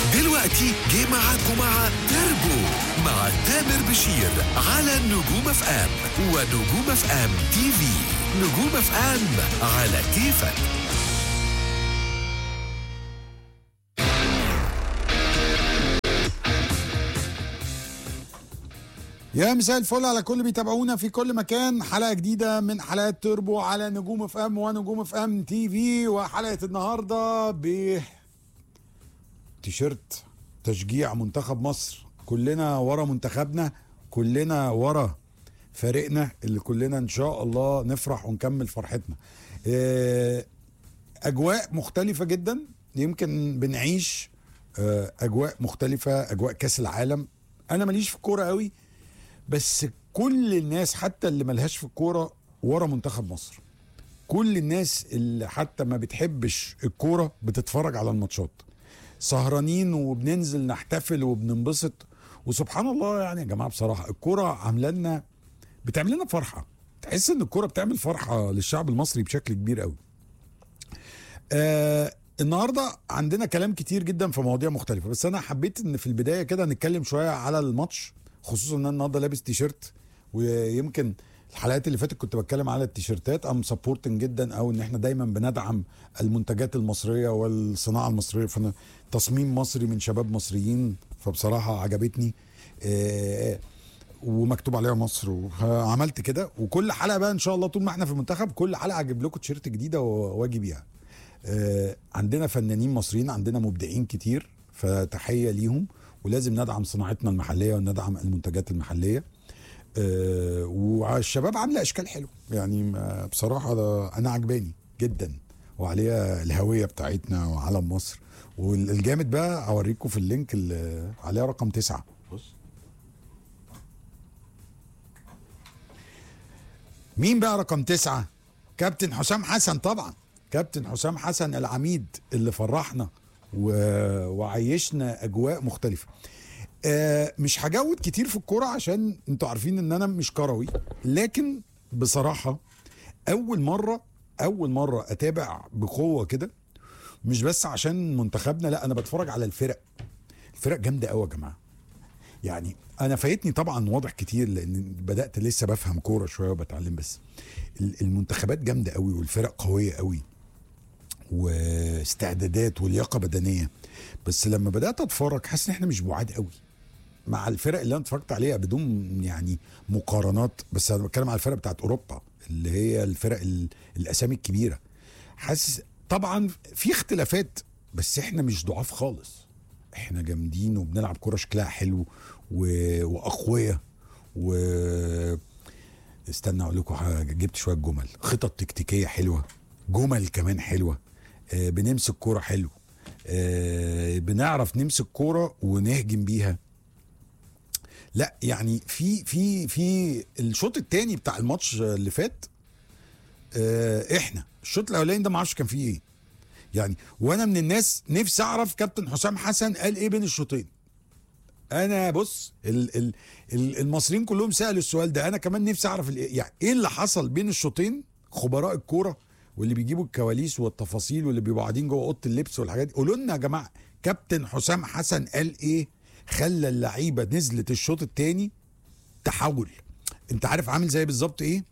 دلوقتي جه معاكم مع تربو مع تامر بشير على نجوم اف ام ونجوم اف ام تي في نجوم اف ام على كيفك يا مساء الفل على كل بيتابعونا في كل مكان حلقه جديده من حلقات تربو على نجوم اف ام ونجوم اف ام تي في وحلقه النهارده ب تيشيرت تشجيع منتخب مصر كلنا ورا منتخبنا كلنا ورا فريقنا اللي كلنا ان شاء الله نفرح ونكمل فرحتنا آه، اجواء مختلفه جدا يمكن بنعيش آه، اجواء مختلفه اجواء كاس العالم انا ماليش في الكوره قوي بس كل الناس حتى اللي ملهاش في الكوره ورا منتخب مصر كل الناس اللي حتى ما بتحبش الكوره بتتفرج على الماتشات سهرانين وبننزل نحتفل وبننبسط وسبحان الله يعني يا جماعه بصراحه الكوره عامله لنا بتعمل لنا فرحه تحس ان الكوره بتعمل فرحه للشعب المصري بشكل كبير قوي آه النهارده عندنا كلام كتير جدا في مواضيع مختلفه بس انا حبيت ان في البدايه كده نتكلم شويه على الماتش خصوصا ان انا النهارده لابس تيشيرت ويمكن الحلقات اللي فاتت كنت بتكلم على التيشيرتات ام سبورتنج جدا او ان احنا دايما بندعم المنتجات المصريه والصناعه المصريه فانا تصميم مصري من شباب مصريين فبصراحه عجبتني آه ومكتوب عليها مصر وعملت كده وكل حلقه بقى ان شاء الله طول ما احنا في المنتخب كل حلقه اجيب لكم تيشيرت جديده واجي بيها آه، عندنا فنانين مصريين عندنا مبدعين كتير فتحيه ليهم ولازم ندعم صناعتنا المحليه وندعم المنتجات المحليه آه، والشباب عامله اشكال حلوه يعني ما- بصراحه ده انا عجباني جدا وعليها الهويه بتاعتنا وعلم مصر والجامد بقى اوريكم في اللينك اللي عليها رقم تسعة بص مين بقى رقم تسعة كابتن حسام حسن طبعا كابتن حسام حسن العميد اللي فرحنا و... وعيشنا اجواء مختلفه آه مش هجود كتير في الكوره عشان انتوا عارفين ان انا مش كروي لكن بصراحه اول مره اول مره اتابع بقوه كده مش بس عشان منتخبنا لا انا بتفرج على الفرق الفرق جامده قوي يا جماعه يعني انا فايتني طبعا واضح كتير لان بدات لسه بفهم كوره شويه وبتعلم بس ال- المنتخبات جامده قوي والفرق قويه قوي واستعدادات ولياقه بدنيه بس لما بدات اتفرج حاسس ان احنا مش بعاد قوي مع الفرق اللي انا اتفرجت عليها بدون يعني مقارنات بس انا بتكلم على الفرق بتاعت اوروبا اللي هي الفرق ال- الاسامي الكبيره حاسس طبعا في اختلافات بس احنا مش ضعاف خالص احنا جامدين وبنلعب كوره شكلها حلو و... واقوياء و استنى اقول لكم حاجه جبت شويه جمل خطط تكتيكيه حلوه جمل كمان حلوه آه بنمسك كوره حلو آه بنعرف نمسك كوره ونهجم بيها لا يعني في في في الشوط الثاني بتاع الماتش اللي فات آه احنا الشوط الاولاني ده ما اعرفش كان فيه ايه يعني وانا من الناس نفسي اعرف كابتن حسام حسن قال ايه بين الشوطين انا بص ال ال ال المصريين كلهم سالوا السؤال ده انا كمان نفسي اعرف ال- يعني ايه اللي حصل بين الشوطين خبراء الكوره واللي بيجيبوا الكواليس والتفاصيل واللي بيبقوا قاعدين جوه اوضه اللبس والحاجات دي قولوا لنا يا جماعه كابتن حسام حسن قال ايه خلى اللعيبه نزلت الشوط الثاني تحول انت عارف عامل زي بالظبط ايه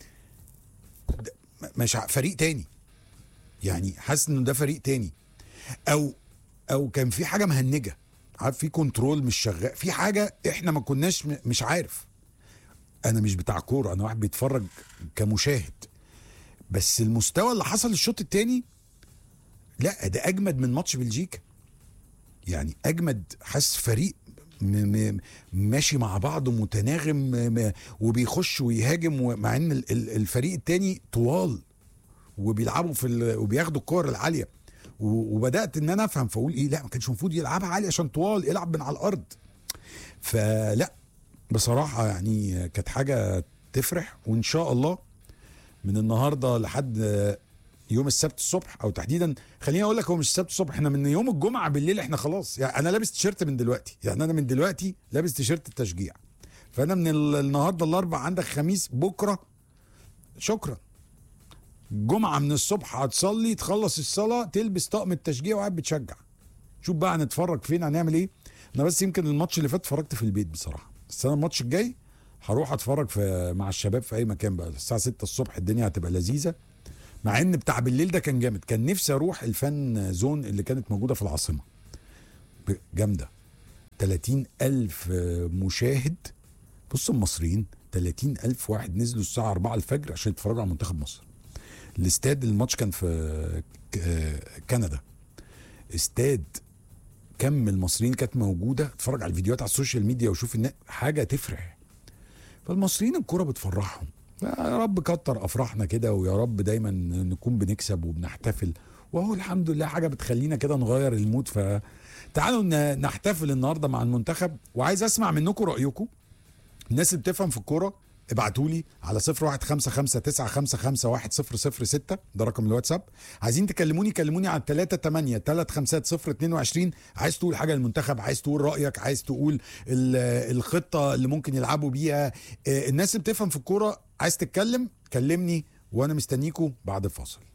ده- مش ع- فريق تاني يعني حاسس انه ده فريق تاني او او كان في حاجه مهنجه عارف في كنترول مش شغال في حاجه احنا ما كناش م- مش عارف انا مش بتاع كوره انا واحد بيتفرج كمشاهد بس المستوى اللي حصل الشوط التاني لا ده اجمد من ماتش بلجيكا يعني اجمد حاسس فريق م- م- ماشي مع بعضه متناغم م- م- وبيخش ويهاجم و- مع ان ال- ال- الفريق التاني طوال وبيلعبوا في ال... وبياخدوا الكور العاليه و... وبدات ان انا افهم فاقول ايه لا ما كانش المفروض يلعبها عاليه عشان طوال يلعب من على الارض فلا بصراحه يعني كانت حاجه تفرح وان شاء الله من النهارده لحد يوم السبت الصبح او تحديدا خليني اقول لك هو مش السبت الصبح احنا من يوم الجمعه بالليل احنا خلاص يعني انا لابس تيشيرت من دلوقتي يعني انا من دلوقتي لابس تيشيرت التشجيع فانا من ال- النهارده الاربع عندك خميس بكره شكرا جمعه من الصبح هتصلي تخلص الصلاه تلبس طقم التشجيع وقاعد بتشجع شوف بقى هنتفرج فين هنعمل ايه انا بس يمكن الماتش اللي فات اتفرجت في البيت بصراحه بس انا الماتش الجاي هروح اتفرج في مع الشباب في اي مكان بقى الساعه 6 الصبح الدنيا هتبقى لذيذه مع ان بتاع بالليل ده كان جامد كان نفسي اروح الفن زون اللي كانت موجوده في العاصمه ب- جامده 30 ألف مشاهد بص المصريين 30 ألف واحد نزلوا الساعة 4 الفجر عشان يتفرجوا على منتخب مصر الاستاد الماتش كان في ك- آه، كندا استاد كم المصريين كانت موجودة اتفرج على الفيديوهات على السوشيال ميديا وشوف النا- حاجة تفرح فالمصريين الكرة بتفرحهم يا رب كتر افراحنا كده ويا رب دايما نكون بنكسب وبنحتفل وهو الحمد لله حاجه بتخلينا كده نغير المود فتعالوا ن- نحتفل النهارده مع المنتخب وعايز اسمع منكم رايكم الناس اللي بتفهم في الكوره ابعتوا لي على 0155 ده رقم الواتساب عايزين تكلموني كلموني على 38 350 عايز تقول حاجه للمنتخب عايز تقول رايك عايز تقول ال- الخطه اللي ممكن يلعبوا بيها آه، الناس اللي بتفهم في الكوره عايز تتكلم كلمني وانا مستنيكوا بعد الفاصل